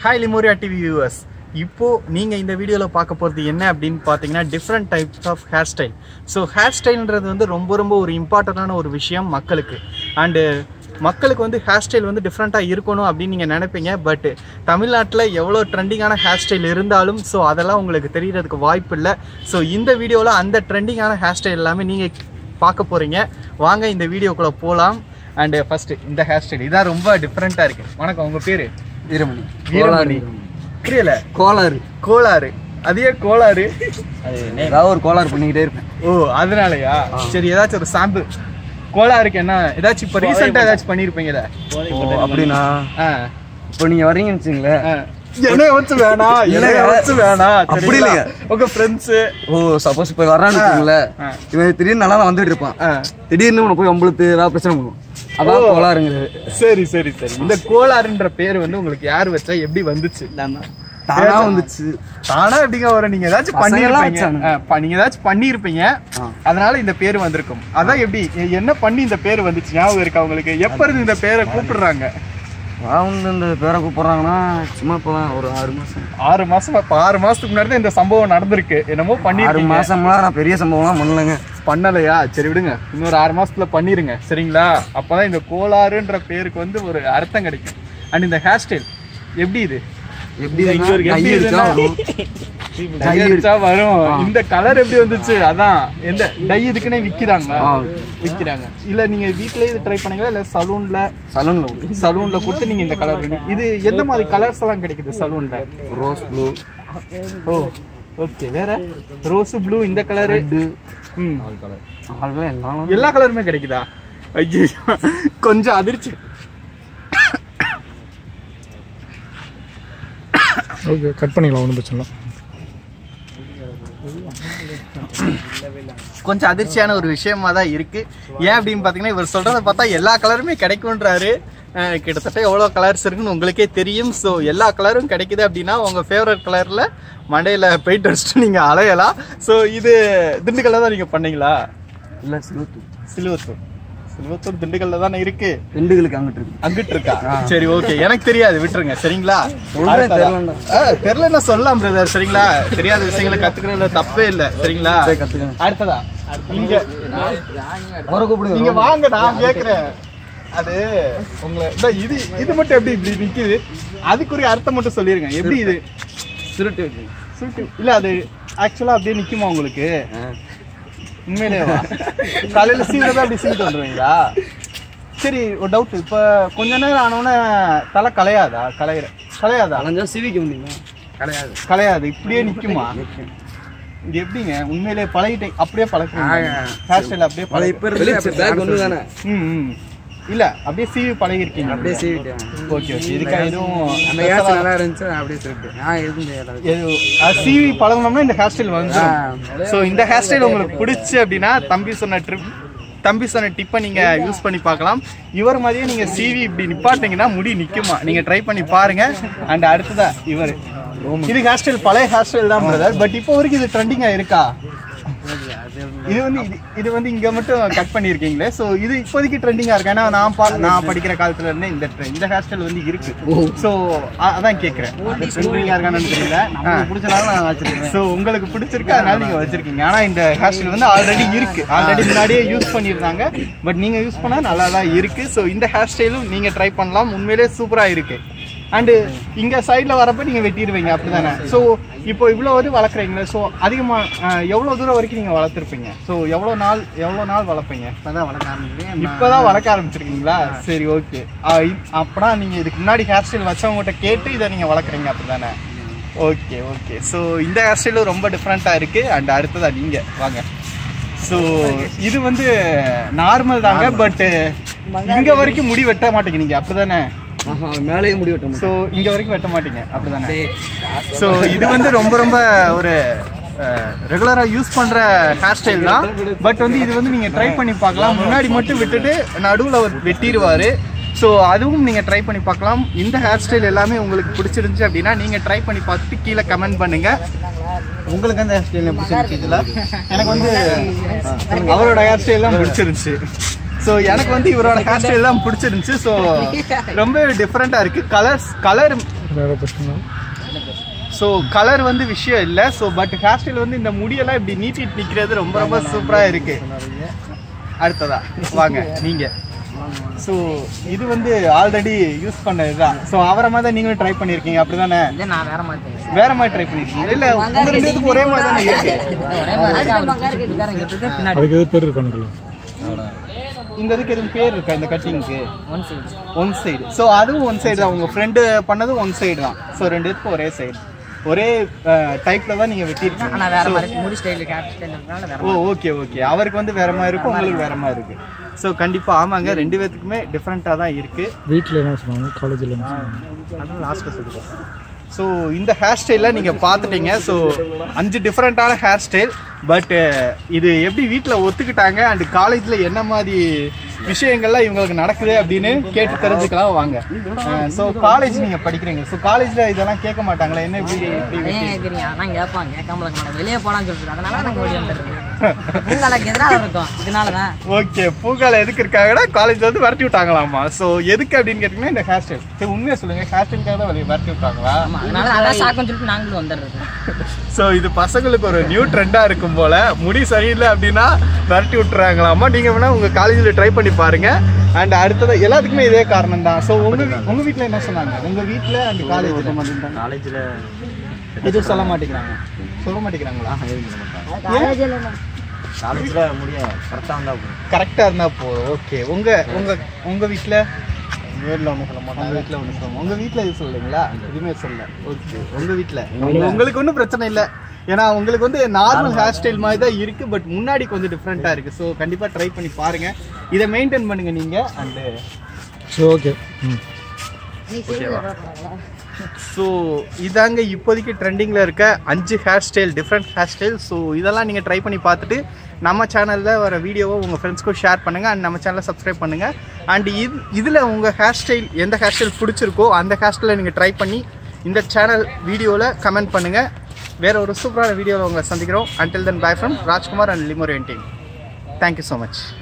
Hi லிமோரியா TV viewers இப்போ நீங்க இந்த வீடியோல பார்க்க போறது என்ன அப்படின்னு பார்த்தீங்கன்னா different types of hair style so hair ஸ்டைல்ன்றது வந்து ரொம்ப ரொம்ப ஒரு இம்பார்ட்டண்டான ஒரு விஷயம் மக்களுக்கு அண்டு மக்களுக்கு வந்து ஹேர் ஸ்டைல் வந்து டிஃப்ரெண்ட்டாக இருக்கணும் அப்படின்னு நீங்கள் நினைப்பீங்க பட் தமிழ்நாட்டில் எவ்வளோ ட்ரெண்டிங்கான ஹேர் ஸ்டைல் இருந்தாலும் ஸோ அதெல்லாம் உங்களுக்கு தெரியறதுக்கு வாய்ப்பு இல்லை ஸோ இந்த வீடியோவில் அந்த ட்ரெண்டிங்கான ஹேர் ஸ்டைல் எல்லாமே நீங்கள் பார்க்க போகிறீங்க வாங்க இந்த வீடியோக்குள்ளே போகலாம் அண்டு ஃபஸ்ட்டு இந்த ஹேர் ஸ்டைல் இதான் ரொம்ப டிஃப்ரெண்ட்டாக இருக்குது வணக்கம் உங்கள் பேர் வீரமணி வீரமணி புரியல கோளாறு கோளாறு அதே கோளாறு அது ஏதாவது ஒரு கோளாறு பண்ணிக்கிட்டே இருப்பேன் ஓ அதனாலயா சரி ஏதாச்சும் ஒரு சாம்பிள் கோளாறுக்கு என்ன ஏதாச்சும் இப்போ ரீசெண்டாக ஏதாச்சும் பண்ணியிருப்பீங்க இதை ஓ, அப்படின்னா ஆ இப்போ நீங்க வர்றீங்கன்னு வச்சுங்களேன் ஆ. என்னைய வச்சு வேணாம் என்னைய இல்லைங்க. வச்சு வேணாம் அப்படி சரிங்களா? இல்லைங்க. உங்க ஃப்ரெண்ட்ஸு ஓ சப்போஸ் இப்போ வர்றான்னு வச்சுங்களேன் ஆ. இவன் திடீர்னு நல்லா தான் வந்துட்டு இருப்பான் ஆ. திடீர்னு உனக்கு போய் அம்பளுத்து ஏதாவது பிரச்சனை பண்ணும் அதான் கோளாறுங்கிறது சரி சரி சரி இந்த கோளாறுன்ற பேர் வந்து உங்களுக்கு யார் வச்சா எப்படி வந்துச்சு தானா வந்துச்சு தானா எப்படிங்க வரும் நீங்க ஏதாச்சும் பசங்கெல்லாம் பண்ணிருப்பீங்க வச்சானுங்க. ஆ, ப- நீங்க ஏதாச்சும் பண்ணிருப்பீங்க ஆ. அதனால இந்த பேர் வந்திருக்கும் அதான் எப்படி எ- என்ன பண்ணி இந்த பேர் வந்துச்சு ஞாபகம் இருக்கா உங்களுக்கு எப்ப இருந்து இந்த பேரை கூப்பிடுறாங்க அவங்க இந்த பேரை கூப்பிடுறாங்கன்னா சும்மா இப்போதான் ஒரு ஆறு மாசம் ஆறு மாசம் இப்ப ஆறு மாசத்துக்கு முன்னாடி தான் இந்த சம்பவம் நடந்திருக்கு என்னமோ ஆறு பண்ணிருக்கீங்க மாசம்லாம் நான் பெரிய சம்பவம்லாம் பண்ணலங்க பண்ணலையா சரி விடுங்க இன்னொரு ஆறு மாசத்துல பண்ணிருங்க சரிங்களா அப்பதான் இந்த கோளாறுன்ற பேருக்கு வந்து ஒரு அர்த்தம் கிடைக்கும் அண்ட் இந்த ஹேர் ஸ்டைல் எப்படி இது எப்படி இங்க ஒரு கை எப்படி அடிச்சா இதுன்னா- வரும். டை அடிச்சா வரும் இந்த கலர் எப்படி வந்துச்சு அதான் எந்த டை இதுக்குன்னே விக்கிறாங்க ஆ. விக்கிறாங்க இல்ல நீங்க வீட்லயே இது ட்ரை பண்ணீங்களா இல்ல சலூன்ல சலூன்ல ஒரு சலூன்ல கொடுத்து நீங்க இந்த கலர் இது எந்த மாதிரி கலர்ஸ் எல்லாம் கிடைக்குது சலூன்ல ரோஸ் ப்ளூ ஓ ஓகே வேற ரோஸ் ப்ளூ இந்த கலரு ம் அதெல்லாம் எல்லாம் எல்லா கலருமே கிடைக்குதா ஐயோ கொஞ்சம் அதிர்ச்சி ஓகே கட் பண்ணிக்கலாம் ஒன்றும் பிரச்சனை இல்லை கொஞ்சம் அதிர்ச்சியான ஒரு விஷயமா தான் இருக்கு ஏன் அப்படின்னு பார்த்தீங்கன்னா இவர் சொல்றத பார்த்தா எல்லா கலருமே கிடைக்கும்ன்றாரு அஹ் கிட்டத்தட்ட எவ்வளோ கலர்ஸ் இருக்குன்னு உங்களுக்கே தெரியும் ஸோ எல்லா கலரும் கிடைக்குது அப்படின்னா உங்கள் ஃபேவரட் கலரில் மண்டையில் பெயிண்ட் அடிச்சுட்டு நீங்கள் அலையலாம் ஸோ இது திண்டுக்கல்ல தான் நீங்கள் பண்ணீங்களா இல்லை சிலுவத்து சிலுவத்தூர் சிலுவத்தூர் திண்டுக்கல்ல தானே இருக்கு ரெண்டுகளுக்கு அங்கிட்டு இருக்கு அங்கிட்டு இருக்கா சரி ஓகே எனக்கு தெரியாது விட்டுருங்க சரிங்களா சொல்றேன், அடுத்ததா. தெரியலண்டா. ஆ, தெரியலன்னா சொல்லலாம் பிரதர் சரிங்களா தெரியாத விஷயங்களை கத்துக்கிறதுல தப்பே இல்ல சரிங்களா சரி, கத்துக்கங்க. அடுத்ததா இங்க வர கூப்பிடுங்க நீங்க வாங்க நான் கேக்குறேன் அது உங்களை இந்த இது இது மட்டும் எப்படி இப்படி நிக்குது அதுக்குரிய அர்த்தம் மட்டும் சொல்லிருங்க எப்படி இது சுருட்டு வச்சு சுருட்டு இல்ல அது ஆக்சுவலா அப்படியே நிக்குமா உங்களுக்கு உண்மையிலேவா காலையில சீக்கிரம் அப்படி சீக்கிரம் வந்துருவீங்களா சரி ஒரு டவுட் இப்ப கொஞ்ச நேரம் ஆனோடனே தலை கலையாதா கலையிற கலையாதா அலைஞ்சா சிவிக்கு வந்தீங்க கிடையாது கலையாது இப்படியே நிக்குமா இது எப்படிங்க உண்மையிலே பழகிட்டே அப்படியே பழகுறீங்க ஹேர் ஸ்டைல் அப்படியே பழகி இப்போ இருந்து பேக் ஒன்று தானே ம் ம். இல்ல அப்படியே சீவி பழகி இருக்கீங்க அப்படியே சீவிட்டேன் ஓகே ஓகே இதுக்காக எதுவும் அந்த ஏச்சு நல்லா இருந்துச்சு அப்படியே சொல்லிட்டு ஆ எதுவும் செய்யல எது- அது சீவி பழகணும்னா இந்த ஹேர் ஸ்டைல் வந்துடும் ஸோ இந்த ஹேர் ஸ்டைல் உங்களுக்கு பிடிச்சி அப்படின்னா தம்பி சொன்ன ட்ரிப் தம்பி சொன்ன டிப்பை நீங்க யூஸ் பண்ணி பார்க்கலாம் இவர் மாதிரியே நீங்க சிவி இப்படி நிப்பாட்டிங்கன்னா முடி நிக்குமா நீங்க ட்ரை பண்ணி பாருங்க அண்ட் அடுத்ததா இவர் இது ஹேர் ஸ்டைல் பழைய ஹேர் ஸ்டைல் தான் பிரதர் பட் இப்போ வரைக்கும் இது ட்ரெண்டிங்கா இருக்கா இது வந்து இது இது வந்து இங்க மட்டும் கட் பண்ணிருக்கீங்களே சோ இது இப்போதைக்கு ட்ரெண்டிங்கா இருக்கு ஏன்னா நான் பா நான் படிக்கிற காலத்துல இருந்தே இந்த tre- இந்த ஹேர் ஸ்டைல் வந்து இருக்கு சோ அதான் கேக்குறேன் ட்ரெண்டிங்கா இருக்கான்னு தெரியல பிடிச்சனால நான் வச்சிருக்கேன் ஸோ உங்களுக்கு பிடிச்சிருக்கு அதனால நீங்க வச்சிருக்கீங்க ஆனா இந்த ஹேர் ஸ்டைல் வந்து ஆல்ரெடி இருக்கு ஆல்ரெடி முன்னாடியே யூஸ் பண்ணியிருந்தாங்க பட் நீங்க யூஸ் பண்ணா நல்லா தான் இருக்கு ஸோ இந்த ஹேர் ஸ்டைலும் நீங்க ட்ரை பண்ணலாம் உண்மையிலே சூப்பரா இருக்கு அண்டு இங்க சைடில் வரப்ப நீங்க வெட்டிடுவீங்க அப்படிதானே ஸோ இப்போ இவ்வளோ இது வளர்க்குறீங்களே ஸோ அதிகமா அஹ், எவ்வளவு தூரம் வரைக்கும் நீங்க வளர்த்துருப்பீங்க ஸோ எவ்வளோ நாள் எவ்வளோ நாள் வளர்ப்பீங்க இப்பதான் வளர்க்க ஆரம்பிக்கிறேன் இப்பதான் வளர்க்க ஆரம்பிச்சிருக்கீங்களா சரி ஓகே அப்பனா நீங்க இதுக்கு முன்னாடி ஹேர் ஸ்டைல் வச்சவங்ககிட்ட கேட்டு இதை நீங்க வளர்க்குறீங்க அப்படிதானே ஓகே ஓகே ஸோ இந்த ஹேர் ஸ்டைலும் ரொம்ப டிஃப்ரெண்ட்டாக இருக்கு அண்ட் அடுத்ததா நீங்க வாங்க ஸோ இது வந்து நார்மல் தாங்க பட் இங்க வரைக்கும் முடி வெட்ட மாட்டீங்க நீங்க அப்படிதானே ஆஹா மேலேயே முடி வெட்ட ஸோ இங்க வரைக்கும் வெட்ட மாட்டீங்க அப்படிதானே ஸோ இது வந்து ரொம்ப ரொம்ப ஒரு ரெகுலராக யூஸ் பண்ணுற ஹேர் ஸ்டைல் தான் பட் வந்து இது வந்து நீங்கள் ட்ரை பண்ணி பார்க்கலாம் முன்னாடி மட்டும் விட்டுட்டு நடுவில் அவர் வெட்டிடுவார் ஸோ அதுவும் நீங்கள் ட்ரை பண்ணி பார்க்கலாம் இந்த ஹேர் ஸ்டைல் எல்லாமே உங்களுக்கு பிடிச்சிருந்துச்சு அப்படின்னா நீங்கள் ட்ரை பண்ணி பார்த்துட்டு கீழே கமெண்ட் பண்ணுங்கள் உங்களுக்கு அந்த ஸ்டைல் பிடிச்சிருந்துச்சு இதுல எனக்கு வந்து அவரோட ஹேர் ஸ்டைல் தான் பிடிச்சிருந்துச்சு ஸோ எனக்கு வந்து இவரோட ஹேர் ஸ்டைல் தான் பிடிச்சிருந்துச்சு ஸோ ரொம்ப டிஃப்ரெண்ட்டாக இருக்குது கலர்ஸ் கலர் வேறு கொஸ்டின் ஸோ கலர் வந்து விஷயம் இல்லை ஸோ பட் ஹேர் ஸ்டைல் வந்து இந்த முடியெல்லாம் இப்படி நீட்டிட்டு நிற்கிறது ரொம்ப ரொம்ப சூப்பராக இருக்கு அடுத்ததா வாங்க நீங்க ஸோ இது வந்து ஆல்ரெடி யூஸ் பண்ணது தான் ஸோ அவரை மாதிரி தான் நீங்களும் ட்ரை பண்ணியிருக்கீங்க அப்படிதானே இது நான் வேற மாதிரி வேற மாதிரி ட்ரை பண்ணிருக்கீங்க இல்லை உங்க ரெண்டு பேத்துக்கும் ஒரே மாதிரி தானே இருக்கு பின்னாடி அதுக்கு எது பேர் இருக்கானுங்களா இந்த இதுக்கு எதுவும் பேர் இருக்கா இந்த கட்டிங்க்கு one side one side so அதுவும் ஒன் சைடு தான் உங்கள் ஃப்ரெண்டு பண்ணதும் ஒன் சைடு தான் ஸோ ரெண்டு பேத்துக்கும் ஒரே சைடு ஒரே டைப்பில் தான் நீங்கள் வெட்டியிருக்கீங்க ஆனா வேற மாதிரி முடி ஸ்டைல் கேப் ஸ்டைல் இருக்கனால வேற ஓ ஓகே ஓகே அவருக்கு வந்து வேற மாதிரி இருக்கும் உங்களுக்கு வேற மாதிரி இருக்கு ஸோ கண்டிப்பாக ஆமாங்க ரெண்டு பேத்துக்குமே டிஃப்ரெண்ட்டாக தான் இருக்கு வீட்டில் என்ன சொன்னாங்க காலேஜில் என்ன சொன்னாங்க அதுவும் லாஸ்ட்டில் சொல்லுவோம் ஸோ இந்த ஹேர் ஸ்டைலில் நீங்கள் பார்த்துட்டீங்க ஸோ அஞ்சு டிஃப்ரெண்ட்டான ஹேர் ஸ்டைல் பட் இது எப்படி வீட்டில் ஒத்துக்கிட்டாங்க அண்ட் காலேஜில் என்ன மாதிரி விஷயங்கள்லாம் இவங்களுக்கு நடக்குது அப்படின்னு கேட்டு தெரிஞ்சுக்கலாம் வாங்க ஸோ காலேஜ் நீங்கள் படிக்கிறீங்க ஸோ காலேஜில் இதெல்லாம் கேட்க மாட்டாங்களா என்ன இப்படி இப்படி ஏன் கேக்குறீங்க அதான் கேட்பாங்க கேட்காம இருக்க மாட்டாங்க வெளியே போலாம்னு சொல்லிட்டு அதனால நாங்க ஓடி வந்துடுறோம் உங்களுக்கு எதிராக இருக்கும் இதனால தான் ஓகே பூக்கால எதுக்கு இருக்காங்கன்னா காலேஜ்ல வந்து விரட்டி விட்டாங்களாமா ஸோ எதுக்கு அப்படின்னு கேட்டிங்கன்னா இந்த ஹேர் ஸ்டைல் சரி உண்மையை சொல்லுங்க ஹேர் ஸ்டைலுக்காக தான் வெளியே விரட்டி விட்டாங்களா ஆமா அதனால அதான் சாக்குன்னு சொல்லிட்டு நாங்களும் வந்துடுறோம் ஸோ இது பசங்களுக்கு ஒரு நியூ ட்ரெண்டாக இருக்கும் போல முடி சரியில்லை அப்படின்னா விரட்டி விட்டுறாங்களாமா நீங்கள் வேணால் உங்கள் காலேஜில் ட்ரை பண்ணி பாருங்க அண்ட் அடுத்தது எல்லாத்துக்குமே இதே காரணம் தான் ஸோ உங்கள் உங்கள் வீட்டில் என்ன சொன்னாங்க உங்கள் வீட்டில் அண்ட் காலேஜில் காலேஜில் எதுவும் சொல்ல மாட்டேங்கிறாங்க சொல்ல மாட்டேங்கிறாங்களா காலேஜில் முடிய கரெக்டாக வந்தால் போதும் கரெக்டாக இருந்தால் போதும் ஓகே உங்கள் உங்கள் உங்கள் வீட்டில் வீட்டில் ஒன்றும் சொல்ல மாட்டாங்க உங்கள் வீட்டில் ஒன்றும் சொல்லுவோம் உங்கள் வீட்டில் எதுவும் சொல்லுங்களா எதுவுமே சொல்ல ஓகே உங்கள் வீட்டில் உங்களுக்கு ஒன்றும் பிரச்சனை இல்லை ஏன்னா உங்களுக்கு வந்து நார்மல் ஹேர் ஸ்டைல் மாதிரி தான் இருக்குது பட் முன்னாடி கொஞ்சம் டிஃப்ரெண்ட்டாக இருக்குது ஸோ கண்டிப்பாக ட்ரை பண்ணி பாருங்கள் இதை மெயின்டைன் பண்ணுங்கள் நீங்கள் அண்டு சரி ஓகே ம் ஸோ இதாங்க இப்போதைக்கு ட்ரெண்டிங்கில் இருக்க அஞ்சு hair style different hair style so இதெல்லாம் நீங்கள் ட்ரை பண்ணி பார்த்துட்டு நம்ம சேனலில் வர வீடியோவை உங்கள் ஃப்ரெண்ட்ஸ்க்கும் ஷேர் பண்ணுங்கள் அண்ட் நம்ம சேனலை சப்ஸ்கிரைப் பண்ணுங்கள் அண்ட் இது இதில் உங்கள் ஹேர் ஸ்டைல் எந்த ஹேர் ஸ்டைல் பிடிச்சிருக்கோ அந்த ஹேர் ஸ்டைலை நீங்கள் ட்ரை பண்ணி இந்த சேனல் வீடியோவில் கமெண்ட் பண்ணுங்கள் வேற ஒரு சூப்பரான வீடியோவில் உங்களை சந்திக்கிறோம் until then bye from Rajkumar and Lemurian team thank you so much